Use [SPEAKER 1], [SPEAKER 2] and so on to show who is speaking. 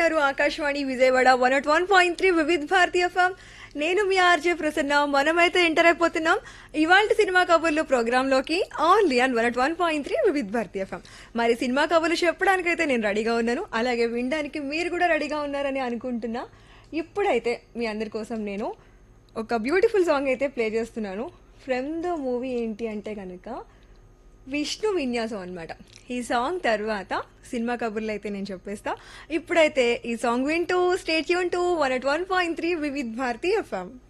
[SPEAKER 1] వింటున్నారు Akashvani Vijayawada one nought one point three Vividh Bharati FM నేను మీ ఆర్జే ప్రసన్న మనమైతే ఎంటర్ అయిపోతున్నాం ఇవాళ సినిమా కబుర్లు ప్రోగ్రాంలోకి only and one nought one point three Vividh Bharati FM మరి సినిమా కబుర్లు చెప్పడానికైతే నేను రెడీగా ఉన్నాను అలాగే వినడానికి మీరు కూడా రెడీగా ఉన్నారని అనుకుంటున్నా ఇప్పుడైతే మీ అందరి కోసం నేను ఒక బ్యూటిఫుల్ సాంగ్ అయితే ప్లే చేస్తున్నాను ఫ్రమ్ ద మూవీ ఏంటి అంటే కనుక విష్ణు విన్యాసం అనమాట ఈ సాంగ్ తర్వాత సినిమా కబుర్లు అయితే నేను చెప్పేస్తా ఇప్పుడైతే ఈ సాంగ్ వింటూ స్టేట్ యూన్ to one at one point three Vividh Bharati FM